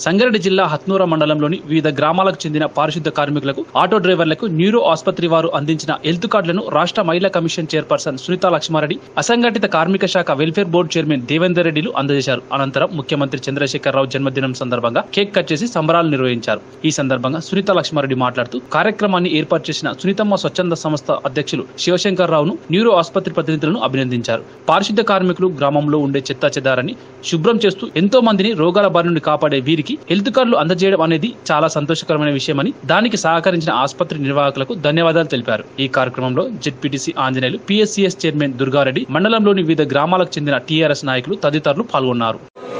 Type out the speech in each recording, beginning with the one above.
సంగారెడ్డి జిల్లా హత్నూర మండలంలోని వివిధ గ్రామాలకు చెందిన పారిశుద్ధ కార్మికులకు ఆటో డ్రైవర్లకు న్యూరో ఆసుపత్రి వారు అందించిన హెల్త్ కార్డులను రాష్ట్ర మహిళా కమిషన్ చైర్పర్సన్ సునీతా లక్ష్మారెడ్డి అసంఘటిత కార్మిక శాఖ వెల్ఫేర్ బోర్డు చైర్మన్ దేవేందర్ రెడ్డిలు అందజేశారు అనంతరం ముఖ్యమంత్రి చంద్రశేఖరరావు జన్మదినం సందర్భంగా కేక్ కట్ చేసి సంబరాలు నిర్వహించారు ఈ సందర్భంగా సునీతా లక్ష్మారెడ్డి మాట్లాడుతూ కార్యక్రమాన్ని ఏర్పాటు చేసిన సునీతమ్మ స్వచ్ఛంద సంస్థ అధ్యక్షులు శివశంకర్ రావును న్యూరో ఆసుపత్రి ప్రతినిధులను అభినందించారు పారిశుద్ధ కార్మికులు గ్రామంలో ఉండే చెత్తా చెదారాన్ని శుభ్రం చేస్తూ ఎంతో మందిని రోగాల బారి నుండి కాపాడే వీరికి హెల్త్ కార్డులు అందజేయడం అనేది చాలా సంతోషకరమైన విషయమని దానికి సహకరించిన ఆసుపత్రి నిర్వాహకులకు ధన్యవాదాలు తెలిపారు ఈ కార్యక్రమంలో ZPTC Anjaneyulu PSCS chairman Durga Reddy మండలంలోని వివిధ గ్రామాలకు చెందిన టీఆర్ఎస్ నాయకులు తదితరులు పాల్గొన్నారు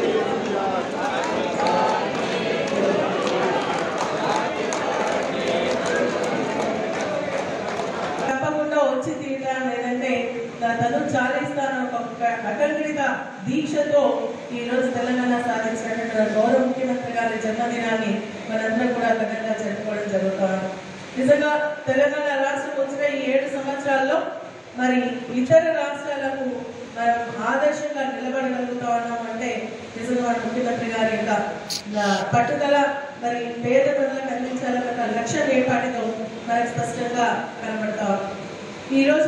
తప్పకుండా వచ్చి తీరుతాను లేదంటే నా తను చాలిస్తాను ఒక అకంఠిత దీక్షతో ఈ రోజు తెలంగాణ సాధించినటువంటి మన గౌరవ ముఖ్యమంత్రి గారి జన్మదినాన్ని మనందరం కూడా ఘనంగా జరుపుకోవడం జరుగుతాను నిజంగా తెలంగాణ రాష్ట్రం వచ్చిన ఈ ఏడు సంవత్సరాల్లో మరి ఇతర రాష్ట్రాలకు మనం ఆదర్శంగా నిలబడగలుగుతా ఉన్నాం అంటే నిజంగా మన ముఖ్యమంత్రి గారి యొక్క ఆ, పట్టుదల మరి పేద ప్రజలకు అందించాలన్న ఒక లక్ష్యం ఏర్పాటుతో మనకు స్పష్టంగా కనబడతా ఉంది. ఈ రోజు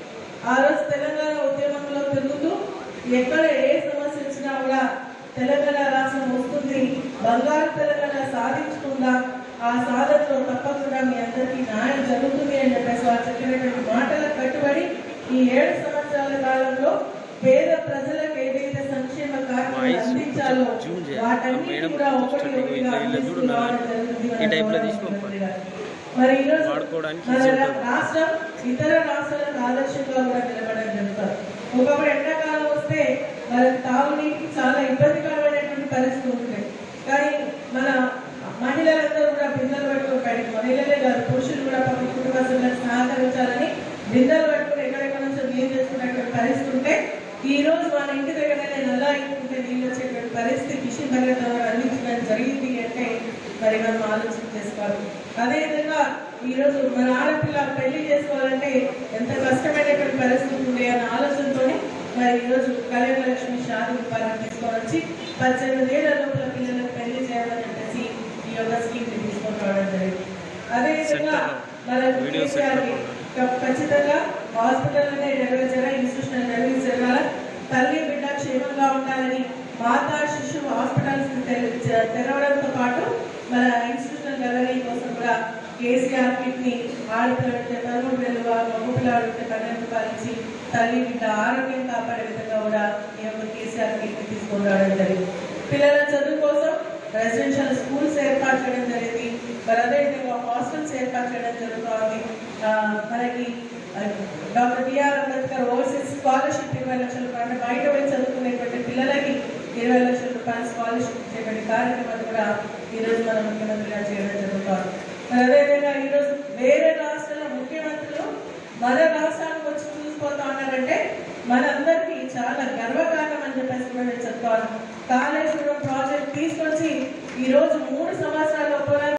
ఆ రోజు తెలంగాణ ఉద్యమంలో తిరుగుతూ ఎక్కడ ఏ సమస్య వచ్చినా కూడా తెలంగాణ రాష్ట్రం వస్తుంది బంగారు తెలంగాణ సాధించుకుందాం ఆ సాధనలో తప్పకుండా మీ అందరికీ న్యాయం జరుగుతుంది అని చెప్పేసి వారు చెప్పినటువంటి మాటలకు కట్టుబడి ఈ ఏడు సంవత్సరాల కాలంలో పేద ప్రజలకు ఏదైతే సంక్షేమ కార్యక్రమాలు అందించాలో వాటన్నిటి కూడా ఒకటి ఒకటిగా అందిస్తూ రావడం జరుగుతుంది మన ఈ టైప్లో గౌరవ తీసి ముఖ్యమంత్రి గారు. మరి ఈరోజు వాడుకోవడానికి మన ఈజీ ఉంటుంది. రాష్ట్రం ఇతర రాష్ట్రాలకు ఆదర్శంగా కూడా నిలబడడం జరుగుతారు ఒకప్పుడు ఎండాకాలం వస్తే మనకు తాగునీటికి చాలా ఇబ్బందికరమైనటువంటి పరిస్థితి ఉంటుంది కానీ మన మహిళలందరూ కూడా బిందెలు పట్టుకొని బయటకు మహిళలే కాదు పురుషులు కూడా పక్క కుటుంబ సభ్యులకు సహకరించాలని బిందెలు పట్టుకొని ఎక్కడెక్కడ నుంచో నీళ్ళు తెచ్చుకునేటువంటి పరిస్థితి ఉంటే ఈ రోజు మన ఇంటి దగ్గరనే నల్లా ఇంటుంటే నీళ్ళు వచ్చేటువంటి పరిస్థితి కిషన్ దగ్గర ద్వారా అందించడం జరిగింది అంటే మరి మనం ఆలోచన చేసుకోవాలి అదేవిధంగా ఈ రోజు మన ఆడపిల్ల పెళ్లి చేసుకోవాలంటే ఎంత కష్టమైనటువంటి పరిస్థితి ఉంది అన్న ఆలోచనతోనే మరి ఈ రోజు కళ్యాణ లక్ష్మి షాది ఉపాధి తీసుకొని వచ్చి పద్దెనిమిది ఏళ్ల లోపల పిల్లలకు పెళ్లి చేయాలని చెప్పేసి ఈ యొక్క స్కీమ్ ని తీసుకొని రావడం జరిగింది అదేవిధంగా మన వీడియో సెట్ కేసీఆర్ కి ఖచ్చితంగా హాస్పిటల్లోనే డెలివరీ చేయాలి ఇన్స్టిట్యూషన్ డెలివరీ చేయాలి తల్లి బిడ్డ క్షేమంగా ఉండాలని మాతా శిశు హాస్పిటల్స్ తె- తె- తెరవడంతో పాటు మన ఇన్స్టిట్యూషనల్ డెలివరీ కోసం కూడా కేసీఆర్ కిట్ ని ఆడపిల్లడితే పదమూడు వేలు మగ పిల్లడితే పన్నెండు రూపాయలు ఇచ్చి తల్లి బిడ్డ ఆరోగ్యం కాపాడే విధంగా కూడా ఈ యొక్క కేసీఆర్ కిట్ ని తీసుకొని రావడం జరిగింది పిల్లల చదువు కోసం రెసిడెన్షియల్ స్కూల్స్ ఏర్పాటు చేయడం జరిగింది మరి అదేవిధంగా హాస్టల్స్ ఏర్పాటు చేయడం జరుగుతోంది ఆ, మనకి ఆ, doctor BR Ambedkar overseas scholarship ఇరవై లక్షల రూపాయలు అంటే బయట పోయి చదువుకునేటువంటి పిల్లలకి ఇరవై లక్షల రూపాయల స్కాలర్షిప్ ఇచ్చేటువంటి కార్యక్రమాలు కూడా ఈ రోజు మన ముఖ్యమంత్రి గారు చేయడం జరుగుతోంది మరి అదేవిధంగా ఈ రోజు వేరే రాష్ట్రాల ముఖ్యమంత్రులు మన రాష్ట్రానికి వచ్చి చూసిపోతా ఉన్నారంటే మనందరికీ చాలా గర్వకారణం అని చెప్పేసి కూడా నేను చెప్తాను కాళేశ్వరం ప్రాజెక్ట్ తీసుకొచ్చి ఈ రోజు మూడు సంవత్సరాల లోపల